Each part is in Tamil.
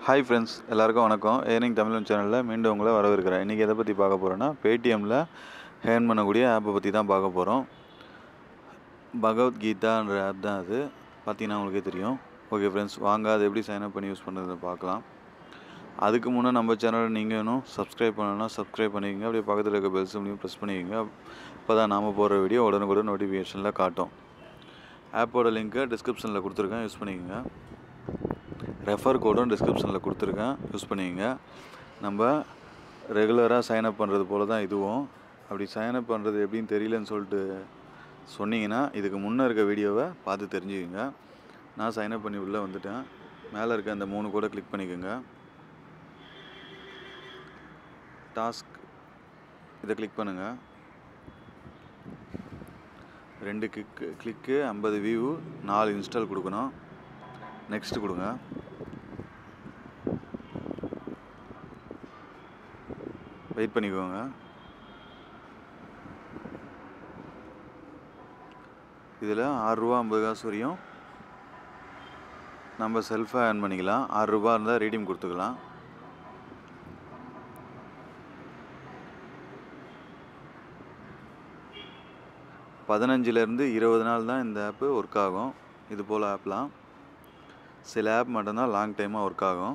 ஹாய் ஃப்ரெண்ட்ஸ் எல்லாருக்கும் வணக்கம் ஏர்னிங் தமிழன் சேனலில் மீண்டும் உங்களை வரவேற்கிறேன் இன்றைக்கி எதை பற்றி பார்க்க போகிறோன்னா பேடிஎம்மில் ஏர்ன் பண்ணக்கூடிய ஆப்பை பற்றி தான் பார்க்க போகிறோம் பகவத்கீதான்ற ஆப் தான் அது பார்த்தீங்கன்னா உங்களுக்கே தெரியும் ஓகே ஃப்ரெண்ட்ஸ் வாங்க அதை எப்படி சைன் அப் பண்ணி யூஸ் பண்ணுறதை பார்க்கலாம் அதுக்கு முன்னே நம்ம சேனலை நீங்கள் இன்னும் சப்ஸ்கிரைப் பண்ணணும்னா சப்ஸ்கிரைப் பண்ணிக்கோங்க அப்படியே பக்கத்தில் இருக்க பெல் சிம்லையும் ப்ரெஸ் பண்ணிக்கோங்க அப்போ தான் நாம் போடுற வீடியோ உடனுக்குடன் நோட்டிஃபிகேஷனில் காட்டும் ஆப்போட லிங்க்கை டிஸ்கிரிப்ஷனில் கொடுத்துருக்கேன் யூஸ் பண்ணிக்கோங்க ரெஃபர் கோடும் டிஸ்கிரிப்ஷனில் கொடுத்துருக்கேன் யூஸ் பண்ணிக்கோங்க நம்ம ரெகுலராக சைன்அப் பண்ணுறது போல தான் இதுவும் அப்படி சைன்அப் பண்ணுறது எப்படின்னு தெரியலன்னு சொல்லிட்டு சொன்னீங்கன்னா இதுக்கு முன்னே இருக்க வீடியோவை பார்த்து தெரிஞ்சுக்கோங்க நான் சைன்அப் பண்ணி உள்ளே வந்துட்டேன் மேலே இருக்க அந்த மூணு கூட கிளிக் பண்ணிக்கோங்க டாஸ்க் இதை கிளிக் பண்ணுங்கள் ரெண்டு கிக்கு கிளிக்கு ஐம்பது வியூ நாலு இன்ஸ்டால் கொடுக்கணும் நெக்ஸ்ட் கொடுங்க வெயிட் பண்ணிக்கோங்க இதில் ஆறுரூவா ஐம்பது காசு வரையும் நம்ம செல்ஃபாக ஏர்ன் பண்ணிக்கலாம் ஆறுரூபா இருந்தால் ரீடிங் கொடுத்துக்கலாம் பதினஞ்சுலேருந்து இருபது நாள் தான் இந்த ஆப்பு ஒர்க் ஆகும் இது போல் ஆப்லாம் சில ஆப் மட்டும்தான் லாங் டைமாக ஒர்க் ஆகும்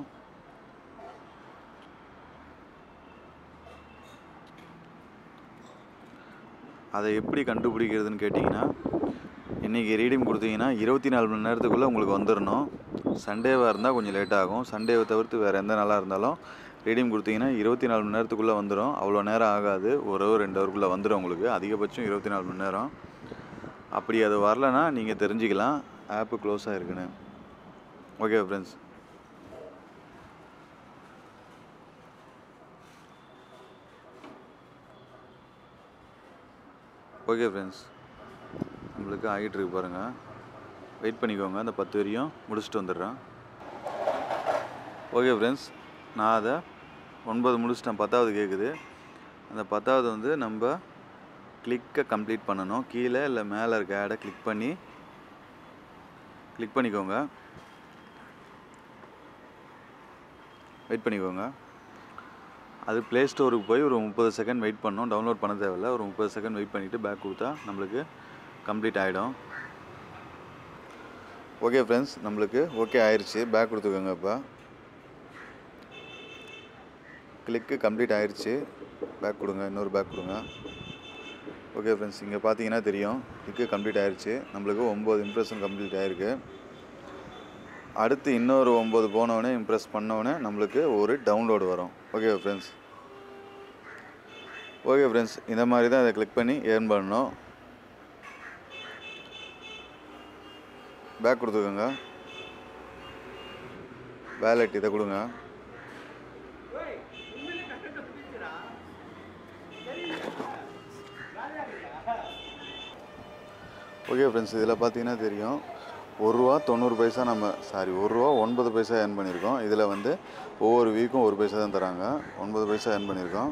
அதை எப்படி கண்டுபிடிக்கிறதுன்னு கேட்டிங்கன்னா இன்றைக்கி ரீடிங் கொடுத்தீங்கன்னா இருபத்தி நாலு மணி நேரத்துக்குள்ளே உங்களுக்கு வந்துடணும் சண்டேவாக இருந்தால் கொஞ்சம் லேட் ஆகும் சண்டேவை தவிர்த்து வேறு எந்த நாளாக இருந்தாலும் ரீடிங் கொடுத்தீங்கன்னா இருபத்தி நாலு மணி நேரத்துக்குள்ளே வந்துடும் அவ்வளோ நேரம் ஆகாது ஒரு ஹவர் ரெண்டு ஹவருக்குள்ளே வந்துடும் உங்களுக்கு அதிகபட்சம் இருபத்தி நாலு மணி நேரம் அப்படி அது வரலன்னா நீங்கள் தெரிஞ்சுக்கலாம் ஆப்பு க்ளோஸ் ஆகிருக்குன்னு ஓகே ஃப்ரெண்ட்ஸ் ஓகே ஃப்ரெண்ட்ஸ் நம்மளுக்கு ஆகிட்டு இருக்கு பாருங்கள் வெயிட் பண்ணிக்கோங்க அந்த பத்து வரையும் முடிச்சுட்டு வந்துடுறேன் ஓகே ஃப்ரெண்ட்ஸ் நான் அதை ஒன்பது முடிச்சிட்டேன் பத்தாவது கேட்குது அந்த பத்தாவது வந்து நம்ம கிளிக்கை கம்ப்ளீட் பண்ணணும் கீழே இல்லை மேலே இருக்க ஆடை கிளிக் பண்ணி கிளிக் பண்ணிக்கோங்க வெயிட் பண்ணிக்கோங்க அது ப்ளே ஸ்டோருக்கு போய் ஒரு முப்பது செகண்ட் வெயிட் பண்ணோம் டவுன்லோட் பண்ண தேவையில்ல ஒரு முப்பது செகண்ட் வெயிட் பண்ணிவிட்டு பேக் கொடுத்தா நம்மளுக்கு கம்ப்ளீட் ஆகிடும் ஓகே ஃப்ரெண்ட்ஸ் நம்மளுக்கு ஓகே ஆயிடுச்சு பேக் கொடுத்துக்கோங்க இப்போ கிளிக்கு கம்ப்ளீட் ஆயிடுச்சு பேக் கொடுங்க இன்னொரு பேக் கொடுங்க ஓகே ஃப்ரெண்ட்ஸ் இங்கே பார்த்தீங்கன்னா தெரியும் கிளிக்கு கம்ப்ளீட் ஆயிடுச்சு நம்மளுக்கு ஒம்பது இம்ப்ரெஷன் கம்ப்ளீட் ஆகிருக்கு அடுத்து இன்னொரு ஒம்பது போனவொடனே இம்ப்ரெஸ் பண்ணவொடனே நம்மளுக்கு ஒரு டவுன்லோடு வரும் ஓகே ஃப்ரெண்ட்ஸ் ஓகே ஃப்ரெண்ட்ஸ் இந்த மாதிரி தான் இதை கிளிக் பண்ணி ஏர்ன் பண்ணணும் பேக் கொடுத்துக்கோங்க வேலெட் இதை கொடுங்க ஓகே ஃப்ரெண்ட்ஸ் இதில் பார்த்தீங்கன்னா தெரியும் ஒரு ரூபா தொண்ணூறு பைசா நம்ம சாரி ஒரு ரூபா ஒன்பது பைசா ஏர்ன் பண்ணியிருக்கோம் இதில் வந்து ஒவ்வொரு வீக்கும் ஒரு பைசா தான் தராங்க ஒன்பது பைசா ஏர்ன் பண்ணியிருக்கோம்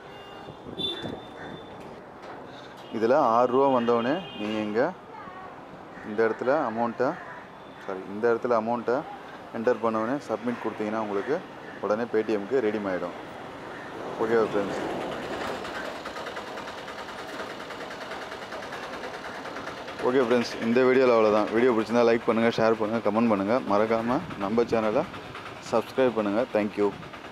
இதில் ஆறுரூவா வந்தவொடனே நீங்கள் இங்கே இந்த இடத்துல அமௌண்ட்டை சாரி இந்த இடத்துல அமௌண்ட்டை என்டர் பண்ணவொடனே சப்மிட் கொடுத்தீங்கன்னா உங்களுக்கு உடனே பேடிஎம்க்கு ரெடி ஆகிடும் ஓகே ஃப்ரெண்ட்ஸ் ஓகே ஃப்ரெண்ட்ஸ் இந்த வீடியோவில் அவ்வளோதான் வீடியோ பிடிச்சிருந்தா லைக் பண்ணுங்கள் ஷேர் பண்ணுங்கள் கமெண்ட் பண்ணுங்கள் மறக்காமல் நம்ம சேனலை சப்ஸ்கிரைப் பண்ணுங்கள் தேங்க்யூ